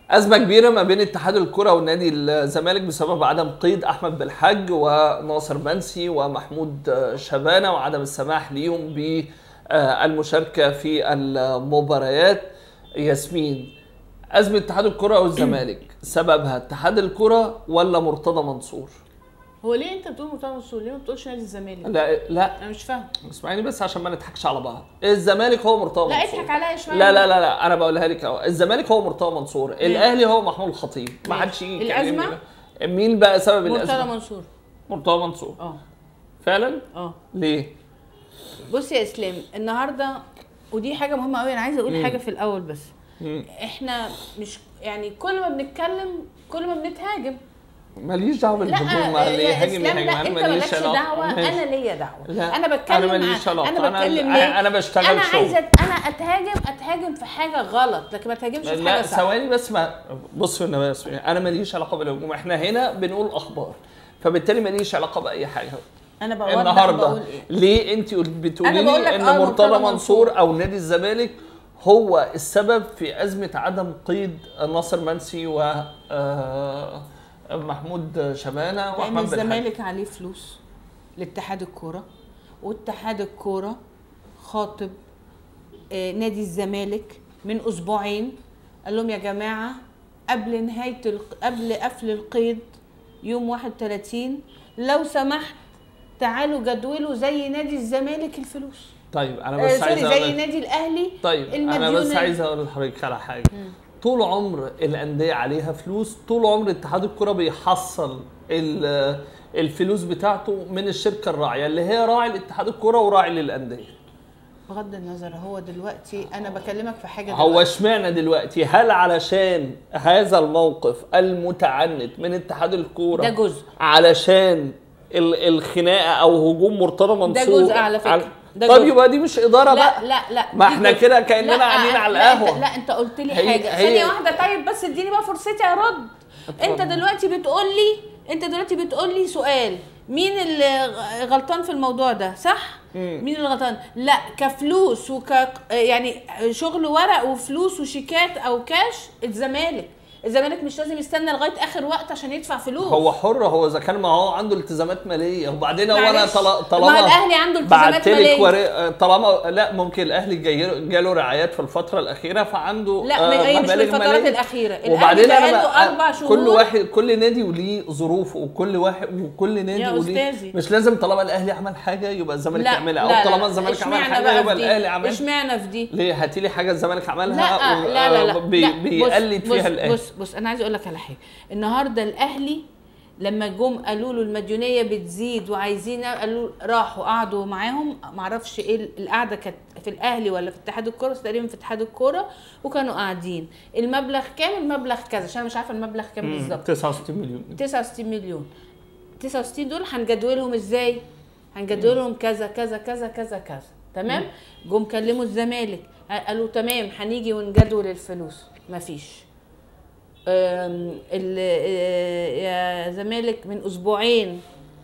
أزمة كبيرة ما بين اتحاد الكرة والنادي الزمالك بسبب عدم قيد أحمد بالحج وناصر منسي ومحمود شبانة وعدم السماح ليهم بالمشاركة في المباريات ياسمين أزمة اتحاد الكرة والزمالك سببها اتحاد الكرة ولا مرتضى منصور؟ هو ليه انت بتقول مرتضى منصور ليه ما بتقولش نادي الزمالك لا لا انا مش فاهم اسمعيني بس عشان ما نضحكش على بعض الزمالك هو مرتضى لا منصور اضحك عليا شويه لا لا لا لا انا بقولها لك اهو الزمالك هو مرتضى منصور الاهلي هو محمود الخطيب ما ماشي. حدش يجي الأزمة؟ يكلمني. مين بقى سبب مرتضى الازمه منصور مرتضى منصور اه فعلا اه ليه بص يا اسلام النهارده ودي حاجه مهمه قوي انا عايزه اقول مم. حاجه في الاول بس مم. احنا مش يعني كل ما بنتكلم كل ما بنتهاجم ماليش دعوه لا بالجمهور ما اللي يا يهاجم اسلام يهاجم لا انا انت ماليش مالكش علاقة. دعوه ماشي. انا ليا دعوه لا، انا بتكلم أنا ماليش مع- علاقة. انا أنا- بتكلم أنا- ليه أنا بشتغل انا شغل. عايزه انا اتهاجم اتهاجم في حاجه غلط لكن ما اتهاجمش في لا حاجه صح ثواني بس ما بص انا بس انا ماليش علاقه بالهجوم احنا هنا بنقول اخبار فبالتالي ماليش علاقه باي حاجه انا بوضح النهارده بقول ايه ليه انت بتقولي أنا بقول لي لك ان آه، مرتضى مرتضى منصور او نادي الزمالك هو السبب في ازمه عدم قيد ناصر منسي و آه، محمود شبانه لان واحمد بالحاج الزمالك عليه فلوس لاتحاد الكوره واتحاد الكوره خاطب آه، نادي الزمالك من اسبوعين قال لهم يا جماعه قبل نهايه الق... قبل قفل القيد يوم 31 لو سمحت تعالوا جدولوا زي نادي الزمالك الفلوس طيب انا آه بس سوري عايز زي اقول لك- نادي الاهلي طيب انا بس المديون- عايز اقول لحضرتك على حاجه طول عمر الانديه عليها فلوس طول عمر اتحاد الكره بيحصل ال- الفلوس بتاعته من الشركه الراعيه اللي هي راعي لاتحاد الكره وراعي للانديه بغض النظر هو دلوقتي انا بكلمك في حاجه هو دلوقتي. اشمعنى دلوقتي هل علشان هذا الموقف المتعنت من اتحاد الكوره ده جزء. علشان ال- الخناقه او هجوم مرتضى منصور جزء على فكرة. ده طب جزء. يبقى دي مش اداره بقى لا لا لا ما دي احنا جزء. كده كأننا لا، قاعدين على لا، القهوة. انت لا انت قلت لي هي- حاجه هي- ثانيه واحده طيب بس اديني بقى فرصتي ارد انت دلوقتي بتقول لي انت دلوقتي بتقول لي سؤال مين اللي غ- غلطان في الموضوع ده صح مين اللي غلطان لا كفلوس وك يعني شغل ورق وفلوس وشيكات او كاش الزمالك الزمالك مش لازم يستنى لغايه اخر وقت عشان يدفع فلوس هو حر هو اذا كان ما هو عنده التزامات ماليه وبعدين هو انا معلش. طل- طالما ما الأهلي عنده التزامات بعتلك مالية. ورق طالما لا ممكن الاهلي جاي جاله رعايات في الفتره الاخيره فعنده لا آه، هي مش في مبالغ الفترات مالية. الاخيره الأهلي وبعدين انا بقاله بقى اربع شهور كل واحد كل نادي وليه ظروفه وكل واحد وكل نادي يا وليه أستاذي. مش لازم طالما الاهلي عمل حاجه يبقى الزمالك لا يعملها لا او طالما لا. الزمالك عمل اشمعنى حاجه بقى يبقى في دي؟ الاهلي عملها اشمعنى في دي ليه هاتي لي حاجه الزمالك عملها لا و- لا لا لا, آه، بي لا. بص- بيقلد بص فيها الاهلي بص بص انا عايزه اقول لك على حاجه النهارده الاهلي لما جم قالوا له المديونيه بتزيد وعايزين قالوا راحوا قعدوا معاهم معرفش ايه القعده كانت في الاهلي ولا في اتحاد الكوره بس تقريبا في اتحاد الكوره وكانوا قاعدين المبلغ كام المبلغ كذا عشان انا مش عارفه المبلغ كام مم، بالظبط 69 مليون 69 مليون 69 دول هنجدولهم ازاي؟ هنجدولهم كذا كذا كذا كذا كذا تمام؟ جم كلموا الزمالك قالوا تمام هنيجي ونجدول الفلوس مفيش أم، ال- آه، يا زمالك من اسبوعين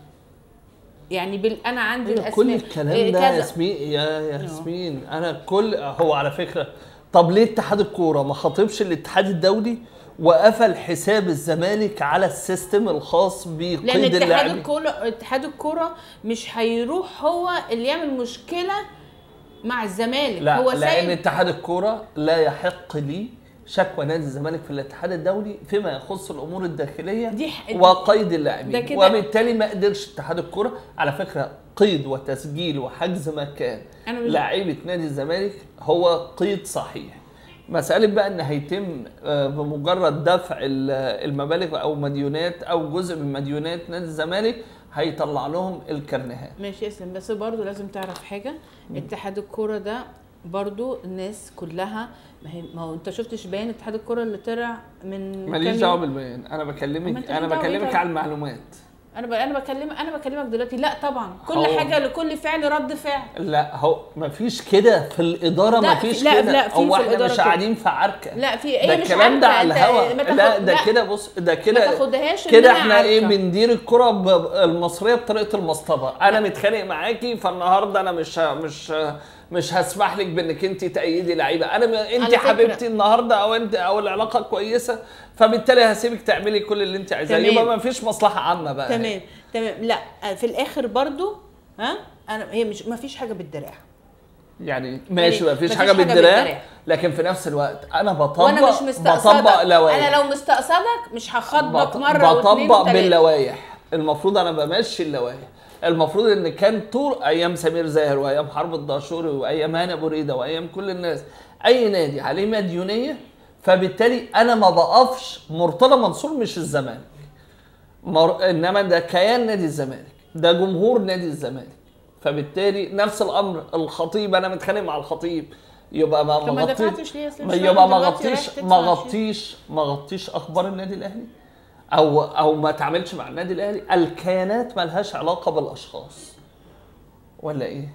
يعني بال انا عندي أيوة، الاسماء كل إيه، الكلام ده كذا. ياسمين يا ياسمين انا كل هو على فكره طب ليه اتحاد الكوره ما خاطبش الاتحاد الدولي وقفل حساب الزمالك على السيستم الخاص لان بقيد اتحاد اللاعبين الكوره اتحاد الكوره مش هيروح هو اللي يعمل مشكله مع الزمالك لا هو لان سايب اتحاد الكوره لا يحق لي شكوى نادي الزمالك في الاتحاد الدولي فيما يخص الامور الداخليه دي ح- وقيد اللاعبين ده كده- وبالتالي ما قدرش اتحاد الكوره على فكره قيد وتسجيل وحجز مكان أنا مش- لعيبه نادي الزمالك هو قيد صحيح مسألة بقى ان هيتم آه، بمجرد دفع ال- المبالغ او مديونات او جزء من مديونات نادي الزمالك هيطلع لهم الكرنيهات ماشي اسلم بس برضو لازم تعرف حاجه اتحاد الكوره ده برضو الناس كلها ما هي ما هو انت شفتش بيان اتحاد الكوره اللي طلع من ماليش كام دعوه يوم؟ بالبيان انا أما بكلمك أنت انا ليه دعوة بكلمك إيه على المعلومات انا ب... انا بكلم انا بكلمك دلوقتي لا طبعا كل هو- حاجه لكل فعل رد فعل لا هو ما فيش كده في الاداره لا، ما فيش في- لا، كده لا، في هو في احنا الإدارة مش كده. قاعدين في عركه لا في ده ايه مش الكلام ده عارفة، على أنت الهوا ما تاخد- لا ده لا، كده بص ده ما كده تاخدهاش إن كده أنا احنا ايه عارفة. بندير الكره ب- المصريه بطريقه المصطبه انا متخانق معاكي فالنهارده انا مش ه- مش ه- مش هسمح لك بانك انت تأيدي لعيبه انا م... انت على فكرة- حبيبتي النهارده او انت او العلاقه كويسه فبالتالي هسيبك تعملي كل اللي انت عايزاه تمام. يبقى ما فيش مصلحه عامه بقى تمام تمام لا في الاخر برضو ها انا هي مش ما فيش حاجه بالدراع يعني ماشي ما فيش مفيش حاجه حاجة بالدراع بالدراع. لكن في نفس الوقت انا بطبق وانا مش مستقصدك بطبق لوائح انا لو مستقصدك مش هخاطبك بط- مره واثنين بطبق وثلاثه باللوائح المفروض انا بمشي اللوائح المفروض ان كان طول ايام سمير زاهر وايام حرب الدهشوري وايام هاني ابو ريده وايام كل الناس اي نادي عليه مديونيه فبالتالي انا ما بقفش مرتضى منصور مش الزمالك مر... انما ده كيان نادي الزمالك ده جمهور نادي الزمالك فبالتالي نفس الامر الخطيب انا متخانق مع الخطيب يبقى ما طب ما غطيت- دفعتش ليه؟ أصل ما مش يبقى فاهمة ما دلوقتي غطيش رايح تدفع ما عشان- غطيش ما غطيش اخبار النادي الاهلي او او ما تعاملش مع النادي الاهلي الكيانات ما لهاش علاقه بالاشخاص ولا ايه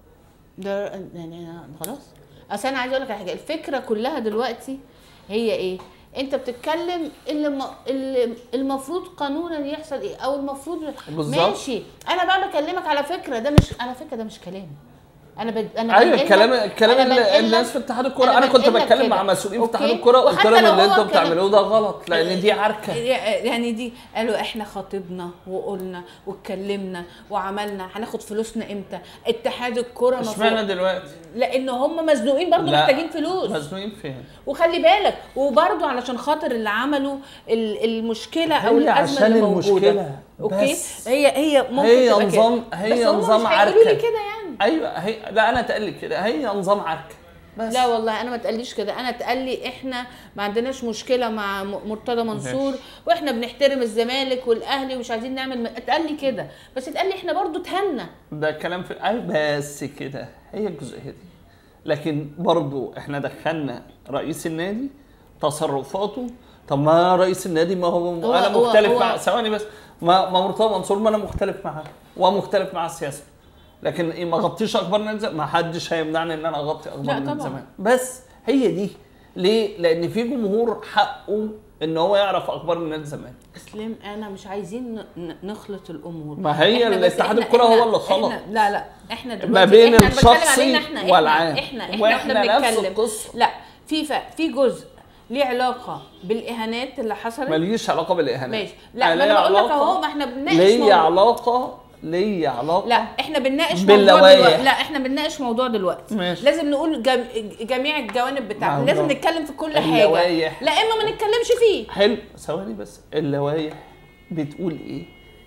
ده يعني أنا- خلاص اصل انا عايزه اقول لك على حاجه الفكره كلها دلوقتي هي ايه انت بتتكلم اللي, م... اللي المفروض قانونا يحصل ايه او المفروض بالظبط. ماشي انا بقى بكلمك على فكره ده مش على فكره ده مش كلام انا بد... انا ايوه بنقل الكلام لك- الكلام أنا اللي بنقل الناس لك- في اتحاد الكوره أنا انا كنت بنقل لك بتكلم كده. مع مسؤولين في اتحاد أوكي؟ الكوره قلت وحتى لهم لو اللي هو انتوا كلام- بتعملوه ده غلط لان دي عركه يعني دي قالوا احنا خاطبنا وقلنا واتكلمنا وعملنا هناخد فلوسنا امتى اتحاد الكوره اشمعنى مفروض دلوقتي لان هم مزنوقين برضه لا. محتاجين فلوس مزنوقين فين وخلي بالك وبرضه علشان خاطر اللي عملوا ال- المشكله او هي الازمه عشان اللي موجوده المشكلة اوكي بس. هي هي ممكن هي تبقى نظام- كده. هي بس هم نظام مش هيقولوا لي عركة. كده يعني ايوه هي لا انا اتقال لي كده هي نظام عركه بس لا والله انا ما تقليش كده انا اتقال لي احنا ما عندناش مشكله مع م- مرتضى منصور ماشي. واحنا بنحترم الزمالك والاهلي ومش عايزين نعمل م- اتقال لي كده بس اتقال لي احنا برضو اتهنا ده كلام في اي بس كده هي الجزئيه دي لكن برضو احنا دخلنا رئيس النادي تصرفاته طب ما رئيس النادي ما هو, هو- انا هو- مختلف هو- مع ثواني بس ما ما مرتضى منصور ما انا مختلف معاه ومختلف مع السياسه لكن ايه ما غطيش اخبار نادي الزمالك ما حدش هيمنعني ان انا اغطي اخبار لا نادي طبعاً. الزمالك بس هي دي ليه؟ لان في جمهور حقه ان هو يعرف اخبار نادي الزمالك اسلام انا مش عايزين ن- ن- نخلط الامور ما هي إحنا بس- الاتحاد إحنا- الكرة إحنا- هو اللي خلط. إحنا لا لا احنا دلوقتي ما بين إحنا أنا بتكلم الشخصي علينا إحنا إحنا والعام. احنا احنا, وإحنا إحنا نفس بنتكلم القصة. لا في ف... في جزء ليه علاقه بالاهانات اللي حصلت ماليش علاقه بالاهانات ماشي لا ما ليا انا بقول لك علاقة- اهو ما احنا بنناقش ليا موضوع. علاقه ليا علاقه لا احنا بنناقش موضوع باللوائح. دلوقتي لا احنا بنناقش موضوع دلوقتي ماشي. لازم نقول جم... جميع الجوانب بتاعته ما هو لازم ده. نتكلم في كل حاجه اللوائح. لا اما ما نتكلمش فيه حلو ثواني بس اللوائح بتقول ايه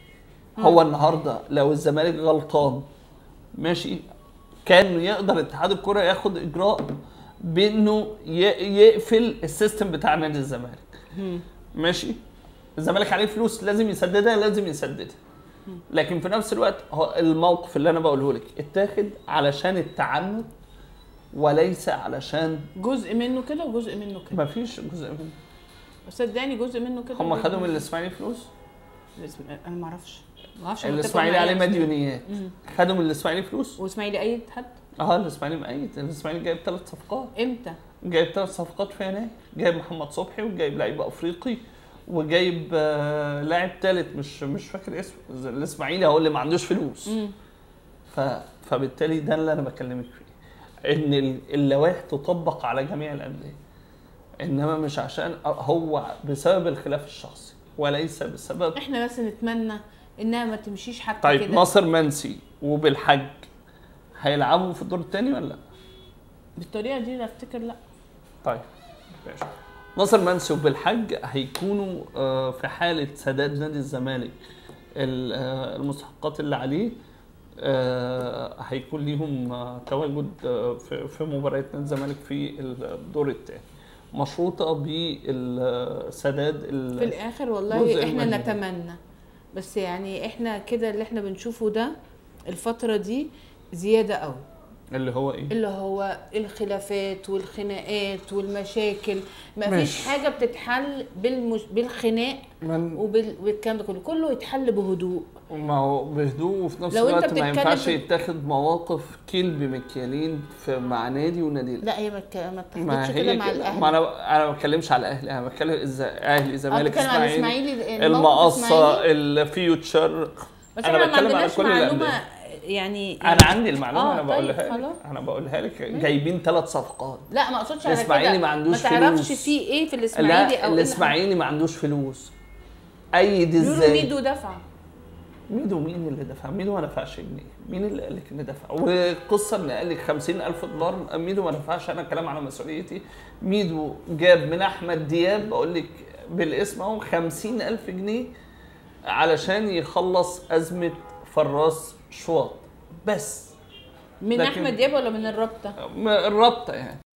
هو النهارده لو الزمالك غلطان ماشي كان يقدر اتحاد الكره ياخد اجراء بانه ي- يقفل السيستم بتاع نادي الزمالك ماشي الزمالك عليه فلوس لازم يسددها لازم يسددها لكن في نفس الوقت هو الموقف اللي انا بقوله لك اتاخد علشان التعنت وليس علشان جزء منه كده وجزء منه كده مفيش جزء منه بس صدقني جزء منه كده هم وجزء خدوا من منه- الاسماعيلي فلوس الاسم- انا ما اعرفش ما اعرفش أنا متفق الاسماعيلي معايا عليه بس- مديونيات مم. خدوا من الاسماعيلي فلوس واسماعيلي اي حد اه الاسماعيلي مقيت الاسماعيلي جايب ثلاث صفقات امتى جايب ثلاث صفقات في يناير جايب محمد صبحي وجايب لعيب افريقي وجايب آه لاعب ثالث مش مش فاكر اسمه الاسماعيلي هو اللي ما عندوش فلوس مم. ف... فبالتالي ده اللي انا بكلمك فيه ان ال- اللوائح تطبق على جميع الانديه انما مش عشان هو بسبب الخلاف الشخصي وليس بسبب احنا بس نتمنى انها ما تمشيش حتى طيب كده ناصر منسي وبالحج هيلعبوا في الدور الثاني ولا لا؟ بالطريقه دي افتكر لا طيب ماشي ناصر منسي وبالحج هيكونوا آه، في حالة سداد نادي الزمالك ال- آه، المستحقات اللي عليه آه، هيكون ليهم آه، تواجد آه، في في مباريات نادي الزمالك في الدور الثاني مشروطة بالسداد في الاخر والله جزء احنا المجهود. نتمنى بس يعني احنا كده اللي احنا بنشوفه ده الفتره دي زياده قوي اللي هو ايه؟ اللي هو الخلافات والخناقات والمشاكل ما ماشي. فيش حاجه بتتحل بالمش... بالخناق من وبال... بالكلام ده كله كله يتحل بهدوء ما هو بهدوء وفي نفس لو أنت الوقت ما بتتكلم ينفعش في- يتاخد مواقف كيل بمكيالين في مع نادي ونادي لا لا هي ما اتك- ما ما اتخذتش كده هي مع كده الاهلي ما انا انا ما بتكلمش على الاهلي انا بتكلم ازاي اهلي زمالك بتكلم على اسماعيلي الاسماعيلي الموقف المقصه الإسماعيلي. الفيوتشر بس أنا احنا ما بتكلم على عندناش كل معلومه الأندية. يعني انا عندي المعلومه آه، انا طيب، بقولها لك خلاص. انا بقولها لك جايبين ثلاث صفقات لا ما اقصدش على الإسماعيلي كده ما عندوش ما تعرفش فلوس. فيه ايه في الاسماعيلي لا او إيه الاسماعيلي ما عندوش فلوس ايد بيقولوا ازاي ميدو دفع ميدو مين اللي دفع؟ ميدو ما دفعش جنيه، مين اللي قال لك ان دفع؟ والقصه ان قال لك 50000 دولار ميدو ما دفعش انا كلام على مسؤوليتي، ميدو جاب من احمد دياب بقول لك بالاسم اهو 50000 جنيه علشان يخلص ازمه فراس شواط بس من لكن- احمد دياب ولا من الرابطه الرابطه يعني